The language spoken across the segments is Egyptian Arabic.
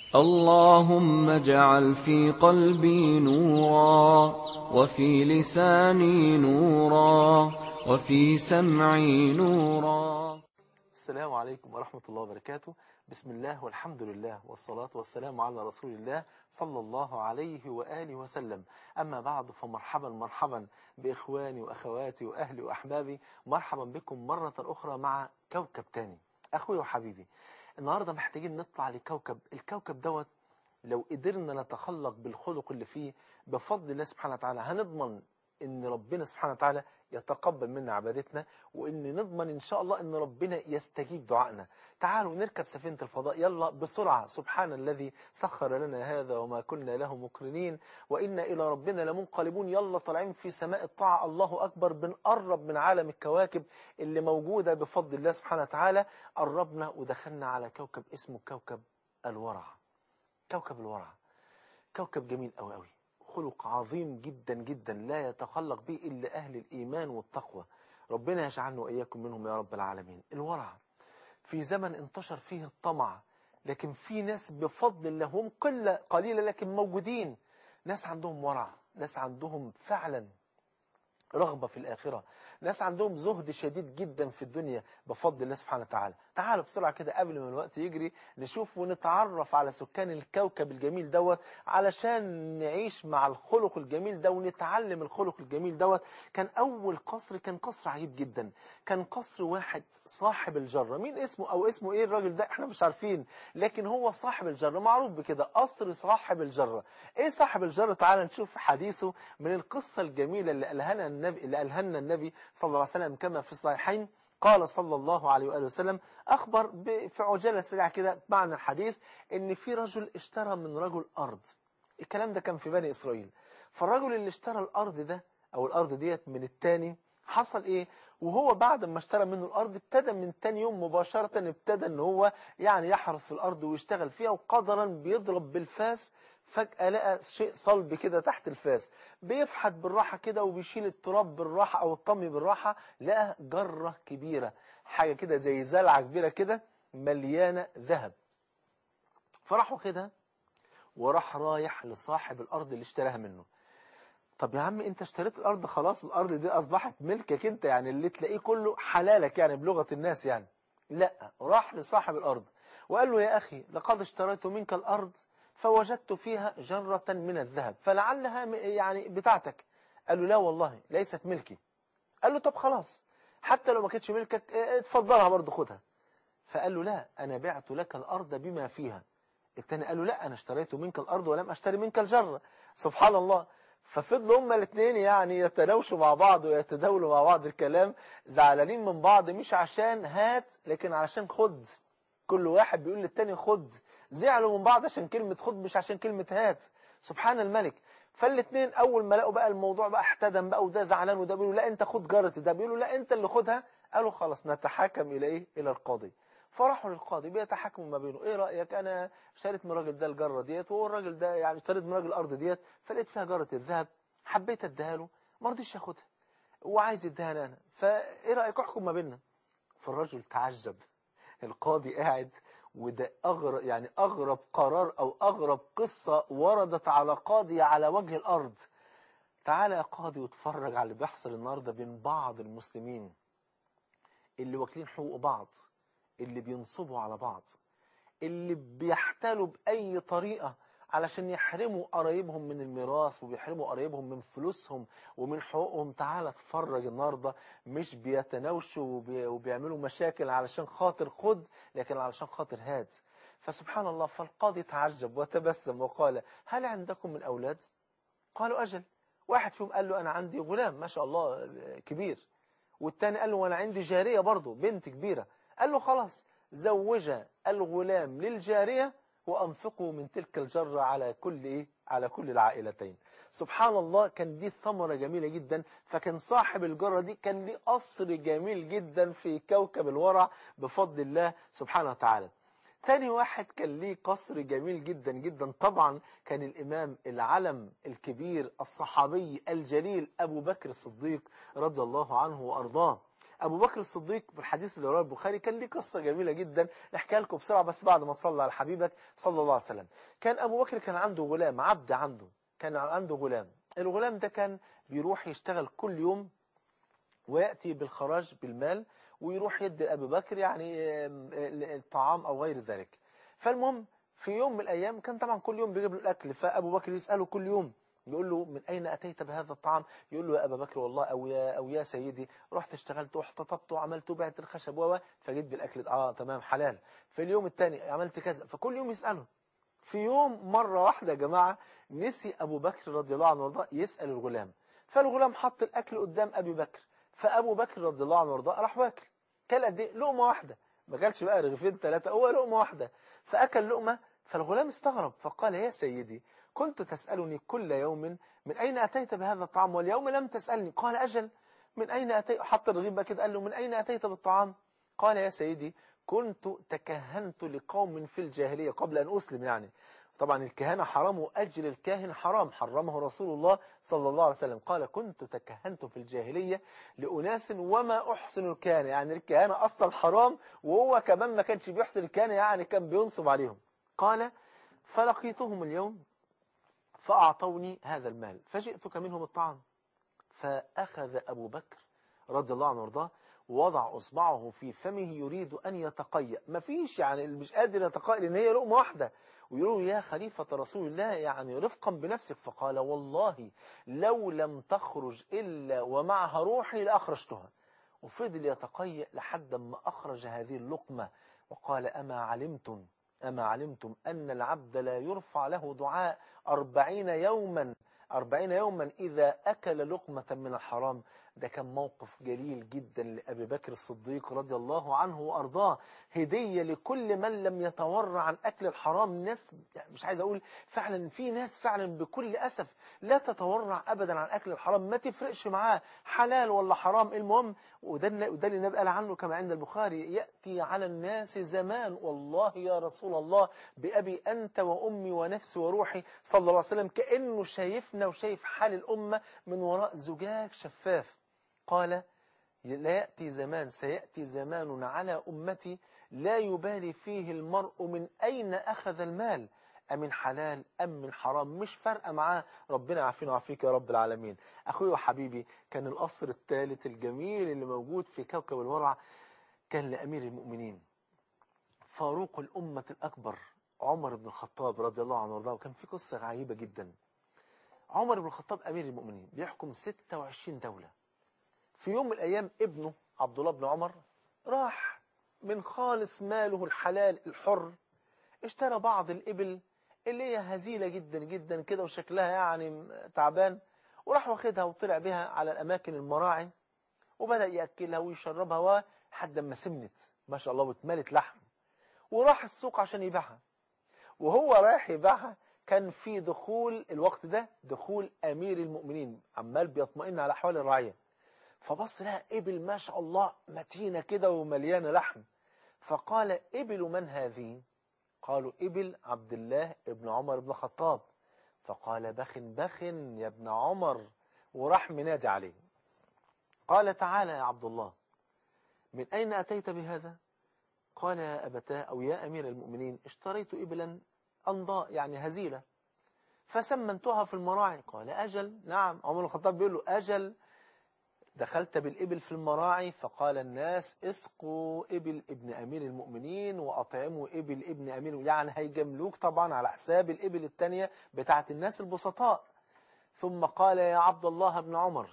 اللهم اجعل في قلبي نورا وفي لساني نورا وفي سمعي نورا السلام عليكم ورحمة الله وبركاته بسم الله والحمد لله والصلاة والسلام على رسول الله صلى الله عليه وآله وسلم أما بعد فمرحبا مرحبا بإخواني وأخواتي وأهلي وأحبابي مرحبا بكم مرة أخرى مع كوكب تاني أخوي وحبيبي النهاردة محتاجين نطلع لكوكب الكوكب دوت لو قدرنا نتخلق بالخلق اللي فيه بفضل الله سبحانه وتعالى هنضمن ان ربنا سبحانه وتعالى يتقبل منا عبادتنا وان نضمن ان شاء الله ان ربنا يستجيب دعائنا تعالوا نركب سفينة الفضاء يلا بسرعة سبحان الذي سخر لنا هذا وما كنا له مقرنين وإنا إلى ربنا لمنقلبون يلا طالعين في سماء الطاعة الله أكبر بنقرب من عالم الكواكب اللي موجودة بفضل الله سبحانه وتعالى قربنا ودخلنا على كوكب اسمه كوكب الورع كوكب الورع كوكب جميل قوي قوي خلق عظيم جدا جدا لا يتخلق به إلا أهل الإيمان والتقوى ربنا يجعلنا وإياكم منهم يا رب العالمين الورع في زمن انتشر فيه الطمع لكن في ناس بفضل الله هم قلة قليلة لكن موجودين ناس عندهم ورع ناس عندهم فعلا رغبة في الآخرة ناس عندهم زهد شديد جدا في الدنيا بفضل الله سبحانه وتعالى تعالوا بسرعة كده قبل ما الوقت يجري نشوف ونتعرف على سكان الكوكب الجميل دوت علشان نعيش مع الخلق الجميل ده ونتعلم الخلق الجميل دوت كان أول قصر كان قصر عجيب جدا كان قصر واحد صاحب الجرة مين اسمه أو اسمه إيه الراجل ده احنا مش عارفين لكن هو صاحب الجرة معروف بكده قصر صاحب الجرة إيه صاحب الجرة تعال نشوف حديثه من القصة الجميلة اللي قالها لنا النبي اللي قالها لنا النبي صلى الله عليه وسلم كما في الصحيحين قال صلى الله عليه وآله وسلم أخبر في عجالة سريعة كده معنى الحديث إن في رجل اشترى من رجل أرض الكلام ده كان في بني إسرائيل فالرجل اللي اشترى الأرض ده أو الأرض ديت من التاني حصل إيه وهو بعد ما اشترى منه الأرض ابتدى من تاني يوم مباشرة ابتدى إن هو يعني يحرث في الأرض ويشتغل فيها وقدرا بيضرب بالفاس فجأة لقى شيء صلب كده تحت الفاس بيفحت بالراحة كده وبيشيل التراب بالراحة أو الطمي بالراحة لقى جرة كبيرة حاجة كده زي زلعة كبيرة كده مليانة ذهب فراح واخدها وراح رايح لصاحب الأرض اللي اشتراها منه طب يا عم انت اشتريت الأرض خلاص الأرض دي أصبحت ملكك انت يعني اللي تلاقيه كله حلالك يعني بلغة الناس يعني لا راح لصاحب الأرض وقال له يا أخي لقد اشتريت منك الأرض فوجدت فيها جرة من الذهب فلعلها يعني بتاعتك قال له لا والله ليست ملكي قال له طب خلاص حتى لو ما كانتش ملكك اتفضلها برضه خدها فقال له لا أنا بعت لك الأرض بما فيها التاني قال له لا أنا اشتريت منك الأرض ولم أشتري منك الجرة سبحان الله ففضلوا هما الاثنين يعني يتناوشوا مع بعض ويتداولوا مع بعض الكلام زعلانين من بعض مش عشان هات لكن عشان خد كل واحد بيقول للتاني خد زعلوا من بعض عشان كلمة خد مش عشان كلمة هات سبحان الملك فالاثنين اول ما لقوا بقى الموضوع بقى احتدم بقى وده زعلان وده بيقولوا لا انت خد جارتي ده بيقولوا لا انت اللي خدها قالوا خلاص نتحاكم الى ايه الى القاضي فراحوا للقاضي بيتحاكموا ما بينه ايه رايك انا اشتريت من الراجل ده الجره ديت وهو الراجل ده يعني اشتريت من الراجل الارض ديت فلقيت فيها جره الذهب حبيت اديها له ما رضيش ياخدها وعايز يديها لي انا فايه رايك احكم ما بيننا فالرجل تعجب القاضي قاعد وده أغرب يعني أغرب قرار أو أغرب قصة وردت على قاضي على وجه الأرض تعالى يا قاضي واتفرج على اللي بيحصل النهاردة بين بعض المسلمين اللي واكلين حقوق بعض اللي بينصبوا على بعض اللي بيحتالوا بأي طريقة علشان يحرموا قرايبهم من الميراث وبيحرموا قرايبهم من فلوسهم ومن حقوقهم تعالى اتفرج النهارده مش بيتناوشوا وبي وبيعملوا مشاكل علشان خاطر خد لكن علشان خاطر هات فسبحان الله فالقاضي تعجب وتبسم وقال هل عندكم من أولاد قالوا أجل واحد فيهم قال له أنا عندي غلام ما شاء الله كبير والتاني قال له وأنا عندي جارية برضه بنت كبيرة قال له خلاص زوج الغلام للجارية وأنفقوا من تلك الجرة على كل إيه؟ على كل العائلتين سبحان الله كان دي ثمرة جميلة جدا فكان صاحب الجرة دي كان ليه قصر جميل جدا في كوكب الورع بفضل الله سبحانه وتعالى تاني واحد كان ليه قصر جميل جدا جدا طبعا كان الإمام العلم الكبير الصحابي الجليل أبو بكر الصديق رضي الله عنه وأرضاه أبو بكر الصديق في الحديث اللي رواه البخاري كان ليه قصة جميلة جدا نحكيها لكم بسرعة بس بعد ما تصلى على حبيبك صلى الله عليه وسلم كان أبو بكر كان عنده غلام عبد عنده كان عنده غلام الغلام ده كان بيروح يشتغل كل يوم ويأتي بالخراج بالمال ويروح يدي لأبي بكر يعني الطعام أو غير ذلك فالمهم في يوم من الأيام كان طبعا كل يوم بيجيب له الأكل فأبو بكر يسأله كل يوم يقول له من أين أتيت بهذا الطعام يقول له يا أبا بكر والله أو يا, أو يا سيدي رحت اشتغلت واحتطبت وعملت وبعت الخشب و فجيت بالأكل آه تمام حلال في اليوم الثاني عملت كذا فكل يوم يسأله في يوم مرة واحدة يا جماعة نسي أبو بكر رضي الله عنه وارضاه يسأل الغلام فالغلام حط الأكل قدام أبي بكر فأبو بكر رضي الله عنه وارضاه راح واكل كل قد ايه لقمة واحدة ما كلش بقى رغيفين ثلاثة هو لقمة واحدة فأكل لقمة فالغلام استغرب فقال يا سيدي كنت تسألني كل يوم من أين أتيت بهذا الطعام واليوم لم تسألني قال أجل من أين أتيت حط الرغيف بقى كده قال له من أين أتيت بالطعام قال يا سيدي كنت تكهنت لقوم في الجاهلية قبل أن أسلم يعني طبعا الكهانة حرام وأجر الكاهن حرام حرمه رسول الله صلى الله عليه وسلم قال كنت تكهنت في الجاهلية لأناس وما أحسن الكهانة يعني الكهانة أصلا حرام وهو كمان ما كانش بيحسن الكهانة يعني كان بينصب عليهم قال فلقيتهم اليوم فأعطوني هذا المال فجئتك منهم الطعام فأخذ أبو بكر رضي الله عنه وارضاه ووضع أصبعه في فمه يريد أن يتقيأ ما فيش يعني اللي مش قادر يتقيأ لأن هي لقمة واحدة ويقولوا يا خليفة رسول الله يعني رفقا بنفسك فقال والله لو لم تخرج إلا ومعها روحي لأخرجتها وفضل يتقيأ لحد ما أخرج هذه اللقمة وقال أما علمتم أما علمتم أن العبد لا يرفع له دعاء أربعين يوما أربعين يوما إذا أكل لقمة من الحرام ده كان موقف جليل جدا لأبي بكر الصديق رضي الله عنه وأرضاه هدية لكل من لم يتورع عن أكل الحرام ناس يعني مش عايز أقول فعلا في ناس فعلا بكل أسف لا تتورع أبدا عن أكل الحرام ما تفرقش معاه حلال ولا حرام المهم وده وده اللي النبي قال عنه كما عند البخاري يأتي على الناس زمان والله يا رسول الله بأبي أنت وأمي ونفسي وروحي صلى الله عليه وسلم كأنه شايفنا وشايف حال الأمة من وراء زجاج شفاف قال لا يأتي زمان سيأتي زمان على أمتي لا يبالي فيه المرء من أين أخذ المال أمن حلال أم من حرام مش فارقة معاه ربنا عافينا وعافيك يا رب العالمين أخوي وحبيبي كان القصر الثالث الجميل اللي موجود في كوكب الورع كان لأمير المؤمنين فاروق الأمة الأكبر عمر بن الخطاب رضي الله عنه وارضاه وكان في قصة عجيبة جدا عمر بن الخطاب أمير المؤمنين بيحكم 26 دولة في يوم من الأيام ابنه عبد الله بن عمر راح من خالص ماله الحلال الحر اشترى بعض الإبل اللي هي هزيلة جدا جدا كده وشكلها يعني تعبان وراح واخدها وطلع بها على الأماكن المراعي وبدأ يأكلها ويشربها لحد ما سمنت ما شاء الله واتملت لحم وراح السوق عشان يبيعها وهو رايح يبيعها كان في دخول الوقت ده دخول أمير المؤمنين عمال بيطمئن على أحوال الرعية فبص لها إبل ما شاء الله متينة كده ومليانة لحم فقال إبل من هذه قالوا إبل عبد الله ابن عمر بن الخطاب فقال بخ بخ يا ابن عمر وراح منادي عليه قال تعالى يا عبد الله من أين أتيت بهذا قال يا أبتاه أو يا أمير المؤمنين اشتريت إبلا أنضاء يعني هزيلة فسمنتها في المراعي قال أجل نعم عمر الخطاب بيقول له أجل دخلت بالإبل في المراعي فقال الناس اسقوا إبل ابن أمير المؤمنين وأطعموا إبل ابن أمير يعني هيجملوك طبعا على حساب الإبل التانية بتاعت الناس البسطاء ثم قال يا عبد الله بن عمر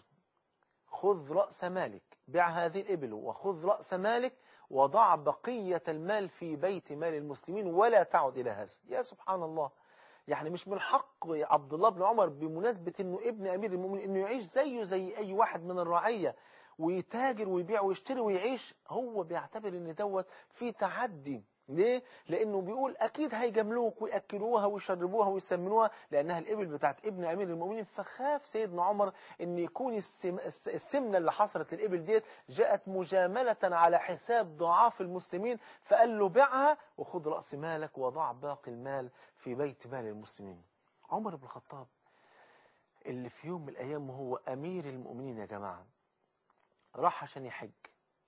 خذ رأس مالك بع هذه الإبل وخذ رأس مالك وضع بقية المال في بيت مال المسلمين ولا تعد إلى هذا يا سبحان الله يعني مش من حق عبد الله بن عمر بمناسبة انه ابن امير المؤمنين انه يعيش زيه زي اي واحد من الرعية ويتاجر ويبيع ويشتري ويعيش هو بيعتبر ان دوت في تعدي ليه؟ لأنه بيقول أكيد هيجاملوك ويأكلوها ويشربوها ويسمنوها لأنها الإبل بتاعت ابن أمير المؤمنين فخاف سيدنا عمر أن يكون السم السمنة اللي حصلت للإبل ديت جاءت مجاملة على حساب ضعاف المسلمين فقال له بيعها وخذ رأس مالك وضع باقي المال في بيت مال المسلمين عمر بن الخطاب اللي في يوم من الأيام وهو أمير المؤمنين يا جماعة راح عشان يحج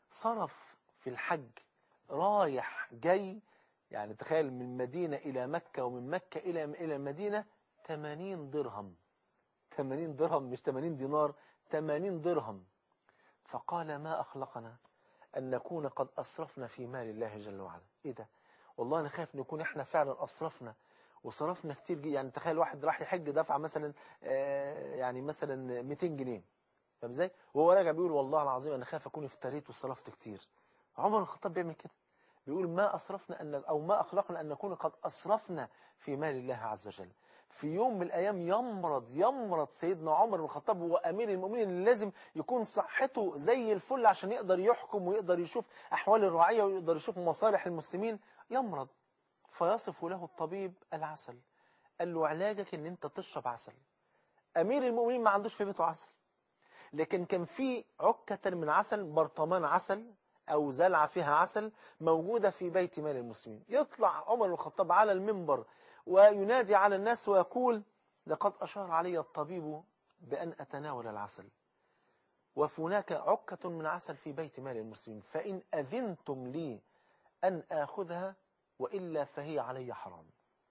صرف في الحج رايح جاي يعني تخيل من مدينة إلى مكة ومن مكة إلى إلى المدينة 80 درهم 80 درهم مش 80 دينار 80 درهم فقال ما أخلقنا أن نكون قد أسرفنا في مال الله جل وعلا إيه ده والله أنا خايف نكون إحنا فعلا أسرفنا وصرفنا كتير جي. يعني تخيل واحد راح يحج دفع مثلا آه يعني مثلا 200 جنيه فاهم ازاي وهو راجع بيقول والله العظيم انا خايف اكون افتريت وصرفت كتير عمر الخطاب بيعمل كده بيقول ما أسرفنا أن أو ما أخلقنا أن نكون قد أسرفنا في مال الله عز وجل في يوم من الأيام يمرض يمرض سيدنا عمر بن الخطاب هو أمير المؤمنين اللي لازم يكون صحته زي الفل عشان يقدر يحكم ويقدر يشوف أحوال الرعية ويقدر يشوف مصالح المسلمين يمرض فيصف له الطبيب العسل قال له علاجك ان انت تشرب عسل امير المؤمنين ما عندوش في بيته عسل لكن كان في عكة من عسل برطمان عسل او زلعة فيها عسل موجودة في بيت مال المسلمين يطلع عمر بن الخطاب على المنبر وينادي على الناس ويقول لقد اشار علي الطبيب بان اتناول العسل وهناك عكة من عسل في بيت مال المسلمين فإن أذنتم لي أن آخذها وإلا فهي علي حرام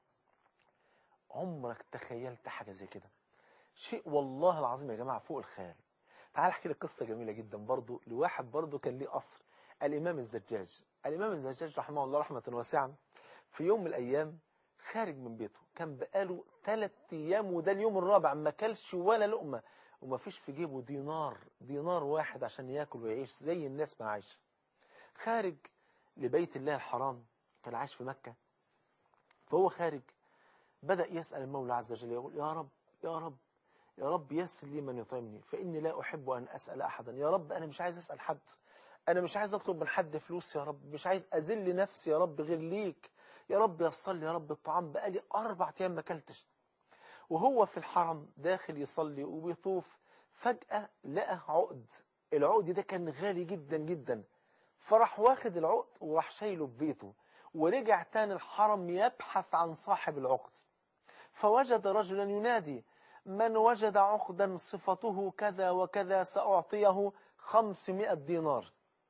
عمرك تخيلت حاجة زي كده شيء والله العظيم يا جماعة فوق الخيال تعال احكي لك قصة جميلة جدا برضو لواحد برضو كان ليه قصر الإمام الزجاج الإمام الزجاج رحمه الله رحمة واسعة في يوم من الأيام خارج من بيته كان بقاله ثلاث أيام وده اليوم الرابع ما كلش ولا لقمة وما فيش في جيبه دينار دينار واحد عشان ياكل ويعيش زي الناس ما عايشه خارج لبيت الله الحرام كان عايش في مكة فهو خارج بدأ يسأل المولى عز وجل يقول يا رب يا رب يا رب يسر لي من يطعمني فإني لا أحب أن أسأل أحدا يا رب أنا مش عايز أسأل حد أنا مش عايز أطلب من حد فلوس يا رب مش عايز أذل نفسي يا رب غير ليك يا رب يصل لي يا رب الطعام بقالي أربع أيام ما أكلتش وهو في الحرم داخل يصلي وبيطوف فجأة لقى عقد العقد ده كان غالي جدا جدا فراح واخد العقد وراح شايله في بيته ورجع تاني الحرم يبحث عن صاحب العقد فوجد رجلا ينادي من وجد عقدا صفته كذا وكذا سأعطيه خمسمائة دينار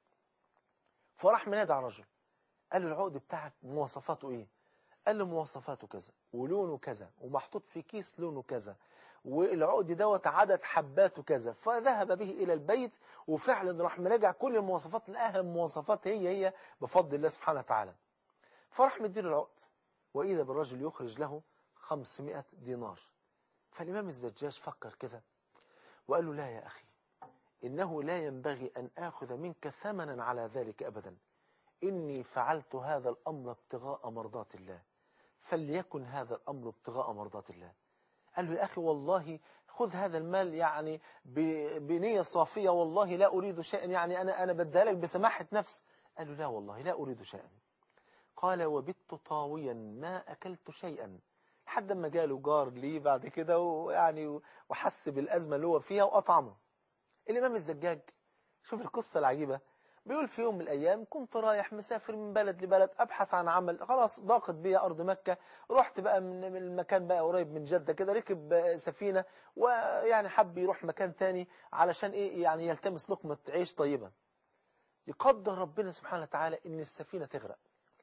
فراح منادى على الرجل قال له العقد بتاعك مواصفاته ايه قال له مواصفاته كذا ولونه كذا ومحطوط في كيس لونه كذا والعقد دوت عدد حباته كذا فذهب به إلى البيت وفعلا راح مراجع كل المواصفات الأهم مواصفات هي هي بفضل الله سبحانه وتعالى فراح مديله العقد وإذا بالرجل يخرج له 500 دينار فالإمام الزجاج فكر كده وقال له لا يا أخي إنه لا ينبغي أن آخذ منك ثمنا على ذلك أبدا إني فعلت هذا الأمر ابتغاء مرضات الله فليكن هذا الأمر ابتغاء مرضات الله قال له يا أخي والله خذ هذا المال يعني بنية صافية والله لا أريد شيئا يعني أنا أنا بديها لك بسماحة نفس قال له لا والله لا أريد شيئا قال وبت طاويا ما أكلت شيئا لحد ما جاله جار ليه بعد كده ويعني وحس بالأزمة اللي هو فيها وأطعمه الإمام الزجاج شوف القصة العجيبة بيقول في يوم من الأيام كنت رايح مسافر من بلد لبلد أبحث عن عمل خلاص ضاقت بيا أرض مكة رحت بقى من المكان بقى قريب من جدة كده ركب سفينة ويعني حب يروح مكان تاني علشان إيه يعني يلتمس لقمة عيش طيبة يقدر ربنا سبحانه وتعالى إن السفينة تغرق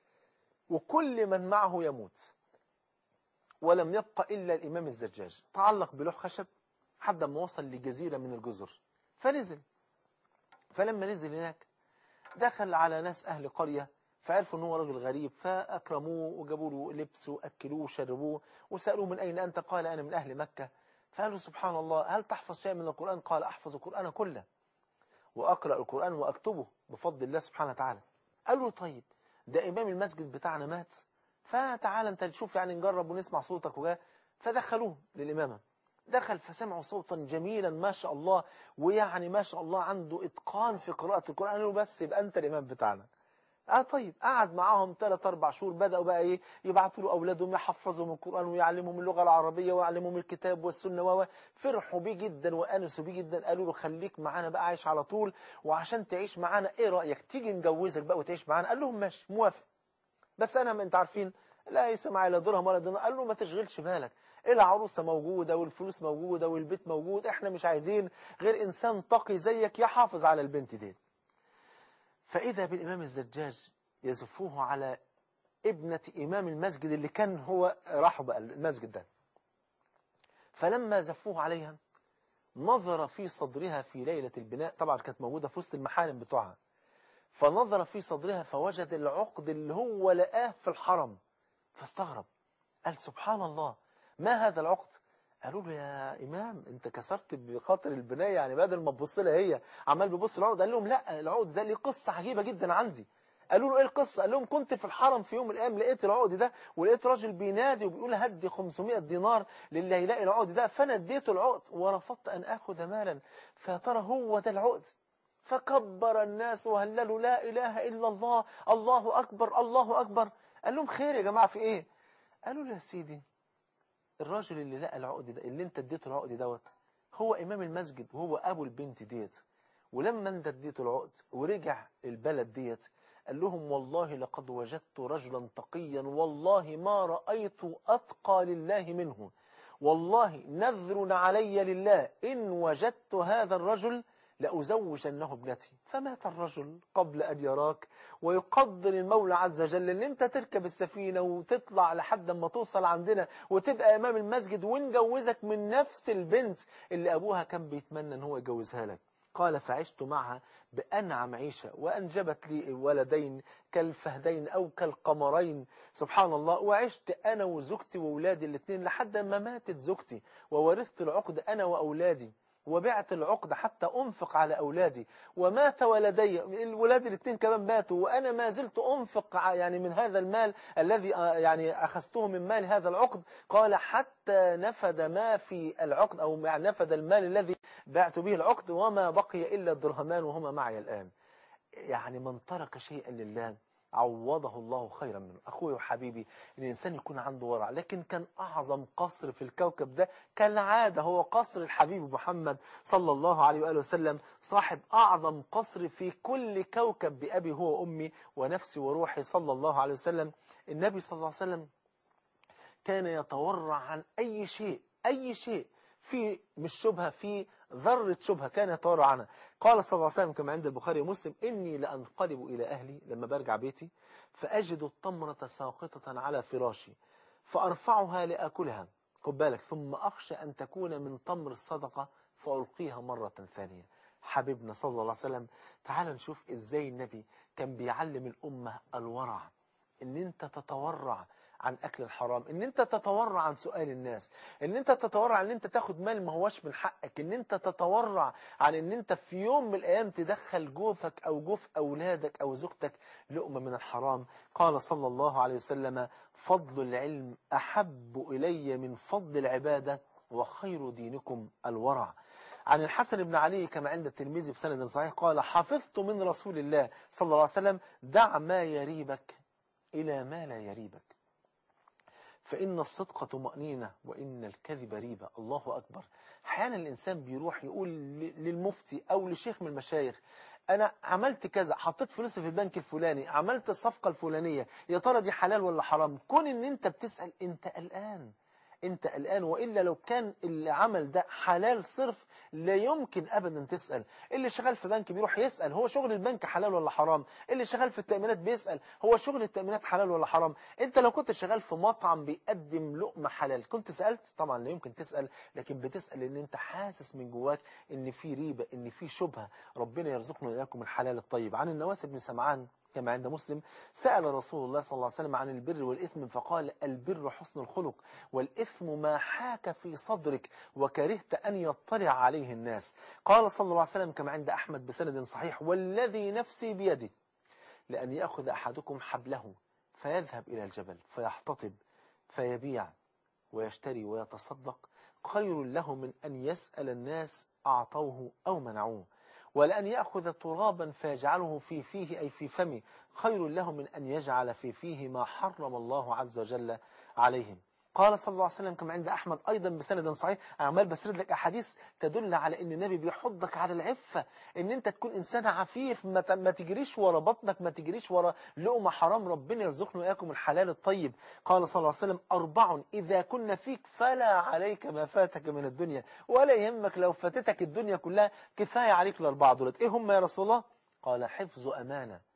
وكل من معه يموت ولم يبقى إلا الإمام الزجاج تعلق بلوح خشب حتى ما وصل لجزيرة من الجزر فنزل فلما نزل هناك دخل على ناس أهل قرية فعرفوا أنه رجل غريب فأكرموه وجابوا له لبس وأكلوه وشربوه وسألوه من أين أنت قال أنا من أهل مكة فقالوا سبحان الله هل تحفظ شيء من القرآن قال أحفظ القرآن كله وأقرأ القرآن وأكتبه بفضل الله سبحانه وتعالى قالوا طيب ده إمام المسجد بتاعنا مات فتعال أنت تشوف يعني نجرب ونسمع صوتك وجاه فدخلوه للإمامة دخل فسمعوا صوتا جميلا ما شاء الله ويعني ما شاء الله عنده إتقان في قراءة القرآن قالوا بس يبقى أنت الإمام بتاعنا اه طيب قعد معاهم ثلاث اربع شهور بداوا بقى ايه يبعتوا له اولادهم يحفظهم القران ويعلمهم اللغه العربيه ويعلمهم الكتاب والسنه و فرحوا بيه جدا وانسوا بيه جدا قالوا له خليك معانا بقى عايش على طول وعشان تعيش معانا ايه رايك تيجي نجوزك بقى وتعيش معانا قال لهم ماشي موافق بس انا ما انت عارفين لا يسمع لا درهم ولا دينار قال له ما تشغلش بالك العروسه موجوده والفلوس موجوده والبيت موجود احنا مش عايزين غير انسان تقي زيك يحافظ على البنت دي فإذا بالإمام الزجاج يزفوه على ابنة إمام المسجد اللي كان هو راحوا بقى المسجد ده فلما زفوه عليها نظر في صدرها في ليلة البناء طبعا كانت موجودة في وسط المحارم بتوعها فنظر في صدرها فوجد العقد اللي هو لقاه في الحرم فاستغرب قال سبحان الله ما هذا العقد قالوا له يا إمام أنت كسرت بخاطر البناية يعني بدل ما تبص لها هي عمال بيبص العقد قال لهم لا العقد ده ليه قصة عجيبة جدا عندي قالوا له ايه القصة قال لهم كنت في الحرم في يوم من الايام لقيت العقد ده ولقيت راجل بينادي وبيقول هدي 500 دينار للي هيلاقي العقد ده فانا اديته العقد ورفضت ان اخذ مالا فيا ترى هو ده العقد فكبر الناس وهللوا لا اله الا الله الله اكبر الله اكبر قال لهم خير يا جماعه في ايه قالوا له يا سيدي الراجل اللي لقى العقد ده اللي انت اديته العقد دوت هو امام المسجد وهو ابو البنت ديت ولما انت اديته العقد ورجع البلد ديت قال لهم والله لقد وجدت رجلا تقيا والله ما رأيت أتقى لله منه والله نذر علي لله إن وجدت هذا الرجل لأزوجنه ابنتي فمات الرجل قبل أن يراك ويقدر المولى عز وجل أن أنت تركب السفينة وتطلع لحد ما توصل عندنا وتبقى إمام المسجد ونجوزك من نفس البنت اللي أبوها كان بيتمنى أن هو يجوزها لك قال فعشت معها بأنعم عيشة وأنجبت لي ولدين كالفهدين أو كالقمرين سبحان الله وعشت أنا وزوجتي وأولادي الاثنين لحد ما ماتت زوجتي وورثت العقد أنا وأولادي وبعت العقد حتى أنفق على أولادي ومات ولدي الولاد الاثنين كمان ماتوا وأنا ما زلت أنفق يعني من هذا المال الذي يعني أخذته من مال هذا العقد قال حتى نفد ما في العقد أو نفد المال الذي بعت به العقد وما بقي إلا الدرهمان وهما معي الآن يعني من ترك شيئا لله عوضه الله خيرا منه أخوي وحبيبي إن الإنسان يكون عنده ورع لكن كان أعظم قصر في الكوكب ده كالعادة هو قصر الحبيب محمد صلى الله عليه وآله وسلم صاحب أعظم قصر في كل كوكب بأبي هو أمي ونفسي وروحي صلى الله عليه وسلم النبي صلى الله عليه وسلم كان يتورع عن أي شيء أي شيء في مش شبهة في ذرة شبهة كان يتورع عنها قال صلى الله عليه وسلم كما عند البخاري ومسلم إني لأنقلب إلى أهلي لما برجع بيتي فأجد التمرة ساقطة على فراشي فأرفعها لأكلها خد بالك ثم أخشى أن تكون من تمر الصدقة فألقيها مرة ثانية حبيبنا صلى الله عليه وسلم تعال نشوف إزاي النبي كان بيعلم الأمة الورع إن أنت تتورع عن أكل الحرام ان انت تتورع عن سؤال الناس ان انت تتورع ان انت تاخد مال ما هوش من حقك ان انت تتورع عن ان انت في يوم من الايام تدخل جوفك او جوف اولادك او زوجتك لقمة من الحرام قال صلى الله عليه وسلم فضل العلم احب الي من فضل العبادة وخير دينكم الورع عن الحسن بن علي كما عند الترمذي بسند صحيح قال حفظت من رسول الله صلى الله عليه وسلم دع ما يريبك إلى ما لا يريبك فإن الصدق طمأنينة وإن الكذب ريبة الله أكبر أحيانا الإنسان بيروح يقول للمفتي أو لشيخ من المشايخ أنا عملت كذا حطيت فلوسي في البنك الفلاني عملت الصفقة الفلانية يا ترى دي حلال ولا حرام كون إن أنت بتسأل أنت قلقان انت الآن وإلا لو كان العمل ده حلال صرف لا يمكن أبدا تسأل اللي شغال في بنك بيروح يسأل هو شغل البنك حلال ولا حرام اللي شغال في التأمينات بيسأل هو شغل التأمينات حلال ولا حرام انت لو كنت شغال في مطعم بيقدم لقمة حلال كنت سألت طبعا لا يمكن تسأل لكن بتسأل ان انت حاسس من جواك ان في ريبة ان في شبهة ربنا يرزقنا وإياكم الحلال الطيب عن النواس بن سمعان كما عند مسلم سأل رسول الله صلى الله عليه وسلم عن البر والإثم فقال البر حسن الخلق والإثم ما حاك في صدرك وكرهت أن يطلع عليه الناس قال صلى الله عليه وسلم كما عند أحمد بسند صحيح والذي نفسي بيده لأن يأخذ أحدكم حبله فيذهب إلى الجبل فيحتطب فيبيع ويشتري ويتصدق خير له من أن يسأل الناس أعطوه أو منعوه ولأن يأخذ ترابا فيجعله في فيه أي في فمه خير له من أن يجعل في فيه ما حرم الله عز وجل عليهم قال صلى الله عليه وسلم كما عند أحمد أيضا بسند صحيح عمال بسرد لك أحاديث تدل على أن النبي بيحضك على العفة أن أنت تكون إنسان عفيف ما ما تجريش ورا بطنك ما تجريش ورا لقمة حرام ربنا يرزقنا وإياكم الحلال الطيب قال صلى الله عليه وسلم أربع إذا كنا فيك فلا عليك ما فاتك من الدنيا ولا يهمك لو فاتتك الدنيا كلها كفاية عليك الأربعة دولت إيه هم يا رسول الله قال حفظ أمانة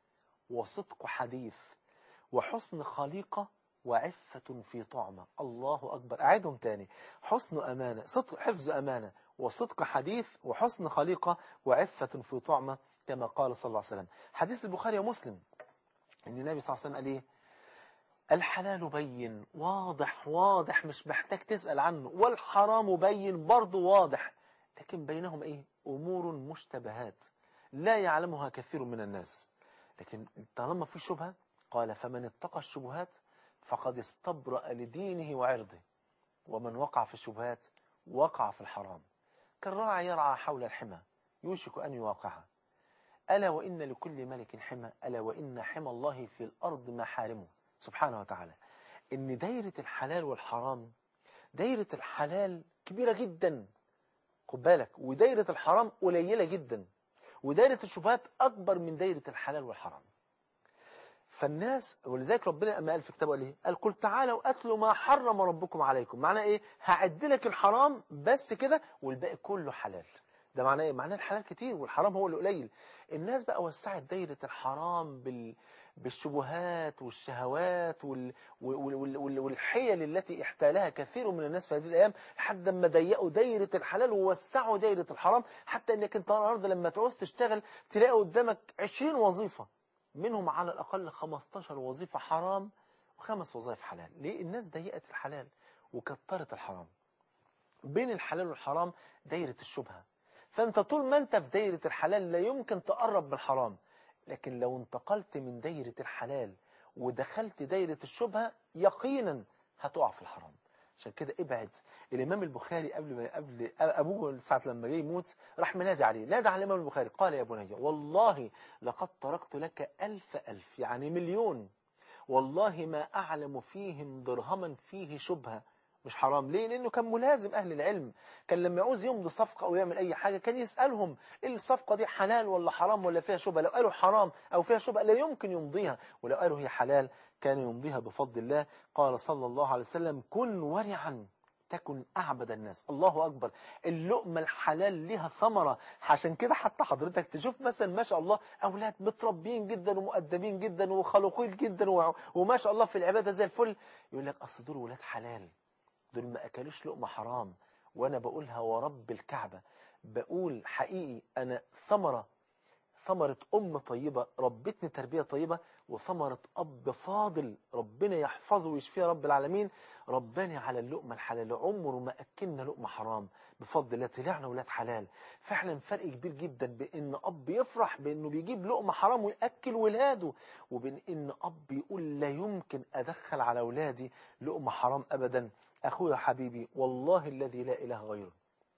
وصدق حديث وحسن خليقة وعفة في طعمة الله أكبر أعيدهم تاني حسن أمانة صدق حفظ أمانة وصدق حديث وحسن خليقة وعفة في طعمة كما قال صلى الله عليه وسلم حديث البخاري ومسلم أن النبي صلى الله عليه وسلم قال إيه الحلال بين واضح واضح مش محتاج تسأل عنه والحرام بين برضه واضح لكن بينهم إيه أمور مشتبهات لا يعلمها كثير من الناس لكن طالما في شبهة قال فمن اتقى الشبهات فقد استبرأ لدينه وعرضه ومن وقع في الشبهات وقع في الحرام كالراعي يرعى حول الحمى يوشك أن يواقعها ألا وإن لكل ملك حمى ألا وإن حمى الله في الأرض محارمه سبحانه وتعالى إن دايرة الحلال والحرام دايرة الحلال كبيرة جدا خد بالك ودايرة الحرام قليلة جدا ودايرة الشبهات أكبر من دايرة الحلال والحرام فالناس ولذلك ربنا أما قال في كتابه قال ايه قال قل تعالوا أتلوا ما حرم ربكم عليكم معناه إيه هعد لك الحرام بس كده والباقي كله حلال ده معناه ايه معناه الحلال كتير والحرام هو اللي قليل الناس بقى وسعت دايرة الحرام بال بالشبهات والشهوات وال... وال... وال... وال... والحيل التي احتالها كثير من الناس في هذه الأيام لحد ما ضيقوا دايرة الحلال ووسعوا دايرة الحرام حتى انك انت النهارده لما تعوز تشتغل تلاقي قدامك 20 وظيفة منهم على الأقل 15 وظيفة حرام وخمس وظائف حلال ليه الناس ضيقت الحلال وكترت الحرام بين الحلال والحرام دايرة الشبهة فانت طول ما انت في دايرة الحلال لا يمكن تقرب من الحرام لكن لو انتقلت من دايرة الحلال ودخلت دايرة الشبهة يقينا هتقع في الحرام عشان كده ابعد الإمام البخاري قبل ما قبل أبوه ساعة لما جه يموت راح منادي عليه نادى على الإمام البخاري قال يا بني والله لقد تركت لك ألف ألف يعني مليون والله ما أعلم فيهم درهما فيه شبهة مش حرام ليه لأنه كان ملازم أهل العلم كان لما يعوز يمضي صفقة أو يعمل أي حاجة كان يسألهم الصفقة دي حلال ولا حرام ولا فيها شبهة لو قالوا حرام أو فيها شبهة لا يمكن يمضيها ولو قالوا هي حلال كان يمضيها بفضل الله قال صلى الله عليه وسلم كن ورعا تكن أعبد الناس الله أكبر اللقمة الحلال لها ثمرة عشان كده حتى حضرتك تشوف مثلا ما شاء الله أولاد متربيين جدا ومؤدبين جدا وخلقين جدا وما شاء الله في العبادة زي الفل يقول لك أصل دول ولاد حلال دول ما أكلوش لقمة حرام وأنا بقولها ورب الكعبة بقول حقيقي أنا ثمرة ثمرة أم طيبة ربتني تربية طيبة وثمرة أب فاضل ربنا يحفظه ويشفيه رب العالمين رباني على اللقمة الحلال عمره ما أكلنا لقمة حرام بفضل الله طلعنا ولاد حلال فعلا فرق كبير جدا بأن أب يفرح بأنه بيجيب لقمة حرام ويأكل ولاده وبين أن أب يقول لا يمكن أدخل على أولادي لقمة حرام أبدا أخويا حبيبي والله الذي لا إله غيره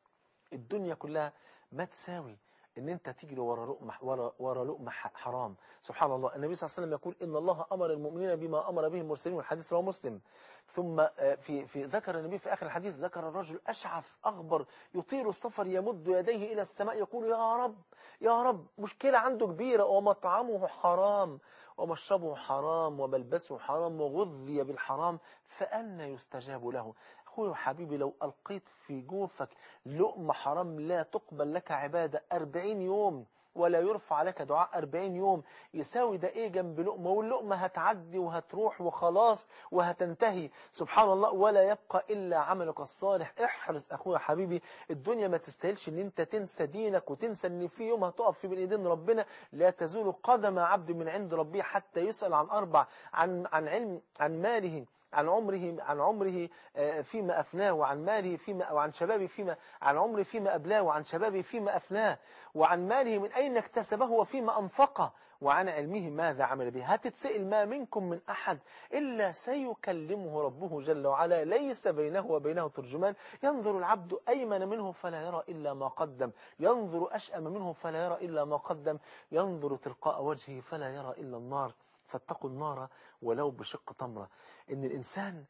الدنيا كلها ما تساوي ان انت تجري ورا لقمه ورا ورا لقمه حرام سبحان الله النبي صلى الله عليه وسلم يقول ان الله امر المؤمنين بما امر به المرسلين والحديث رواه مسلم ثم في في ذكر النبي في اخر الحديث ذكر الرجل اشعث اغبر يطيل السفر يمد يديه الى السماء يقول يا رب يا رب مشكله عنده كبيره ومطعمه حرام ومشربه حرام وملبسه حرام وغذي بالحرام فأنا يستجاب له أخوي وحبيبي لو ألقيت في جوفك لقمة حرام لا تقبل لك عبادة أربعين يوم ولا يرفع لك دعاء أربعين يوم يساوي ده إيه جنب لقمة واللقمة هتعدي وهتروح وخلاص وهتنتهي سبحان الله ولا يبقى إلا عملك الصالح احرص أخويا حبيبي الدنيا ما تستاهلش ان انت تنسى دينك وتنسى ان في يوم هتقف في بين ايدين ربنا لا تزول قدم عبد من عند ربه حتى يسأل عن أربع عن عن علم عن ماله عن عمره عن عمره فيما أفناه وعن ماله فيما وعن شبابه فيما عن عمره فيما أبلاه وعن شبابه فيما أفناه وعن ماله من أين اكتسبه وفيما أنفقه وعن علمه ماذا عمل به هتتسئل ما منكم من أحد إلا سيكلمه ربه جل وعلا ليس بينه وبينه ترجمان ينظر العبد أيمن منه فلا يرى إلا ما قدم ينظر أشأم منه فلا يرى إلا ما قدم ينظر تلقاء وجهه فلا يرى إلا النار فاتقوا النار ولو بشق تمرة ان الانسان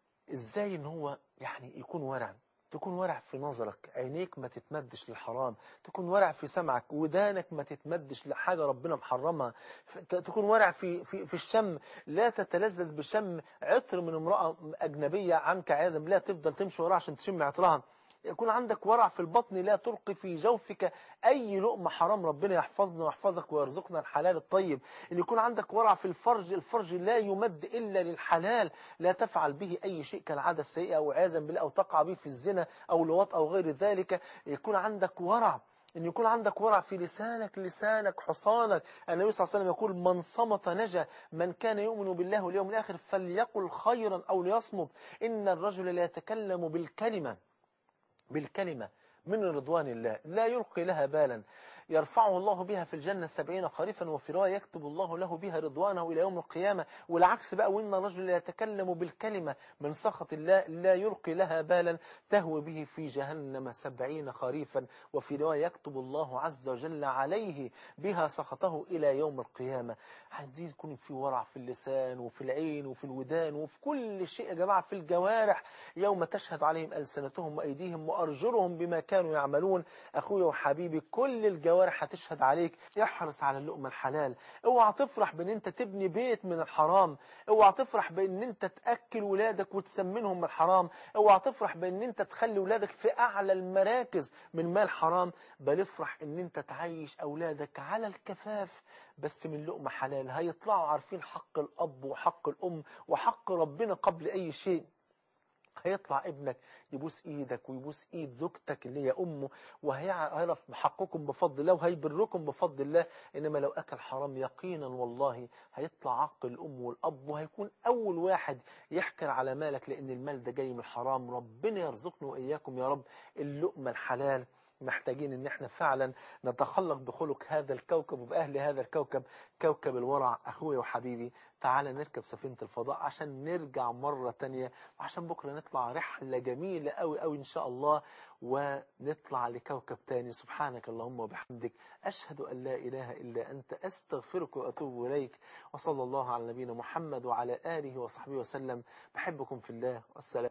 ازاي ان هو يعني يكون ورع تكون ورع في نظرك عينيك ما تتمدش للحرام تكون ورع في سمعك ودانك ما تتمدش لحاجة ربنا محرمها تكون ورع في, في, في الشم لا تتلذذ بشم عطر من امرأة أجنبية عنك عياذا بالله تفضل تمشي وراها عشان تشم عطرها يكون عندك ورع في البطن لا تلقي في جوفك أي لقمة حرام ربنا يحفظنا ويحفظك ويرزقنا الحلال الطيب أن يكون عندك ورع في الفرج الفرج لا يمد إلا للحلال لا تفعل به أي شيء كالعادة السيئة أو عياذا بالله أو تقع به في الزنا أو لواط أو غير ذلك يكون عندك ورع ان يكون عندك ورع في لسانك لسانك حصانك النبي صلى الله عليه وسلم يقول من صمت نجا من كان يؤمن بالله واليوم الآخر فليقل خيرا أو ليصمت إن الرجل لا يتكلم بالكلمة بالكلمة من رضوان الله لا يلقي لها بالا يرفعه الله بها في الجنة سبعين خريفا وفي رواية يكتب الله له بها رضوانه إلى يوم القيامة والعكس بقى وإن الرجل لا يتكلم بالكلمة من سخط الله لا يلقي لها بالا تهوي به في جهنم سبعين خريفا وفي رواية يكتب الله عز وجل عليه بها سخطه إلى يوم القيامة عايزين يكون في ورع في اللسان وفي العين وفي الودان وفي كل شيء يا جماعة في الجوارح يوم تشهد عليهم ألسنتهم وأيديهم وأرجلهم بما كانوا يعملون أخويا وحبيبي كل الجوارح هتشهد عليك احرص على اللقمة الحلال اوعى تفرح بان انت تبني بيت من الحرام اوعى تفرح بان انت تأكل ولادك وتسمنهم من الحرام اوعى تفرح بان انت تخلي ولادك في اعلى المراكز من مال حرام بل افرح ان انت تعيش اولادك على الكفاف بس من لقمة حلال هيطلعوا عارفين حق الاب وحق الام وحق ربنا قبل اي شيء هيطلع ابنك يبوس ايدك ويبوس ايد زوجتك اللي هي امه وهيعرف حقكم بفضل الله وهيبركم بفضل الله انما لو اكل حرام يقينا والله هيطلع عق الام والاب وهيكون اول واحد يحكر على مالك لان المال ده جاي من الحرام ربنا يرزقنا واياكم يا رب اللقمه الحلال محتاجين ان احنا فعلا نتخلق بخلق هذا الكوكب وبأهل هذا الكوكب كوكب الورع اخويا وحبيبي تعالى نركب سفينة الفضاء عشان نرجع مرة تانية وعشان بكرة نطلع رحلة جميلة قوي قوي ان شاء الله ونطلع لكوكب تاني سبحانك اللهم وبحمدك أشهد أن لا إله إلا أنت أستغفرك وأتوب إليك وصلى الله على نبينا محمد وعلى آله وصحبه وسلم بحبكم في الله والسلام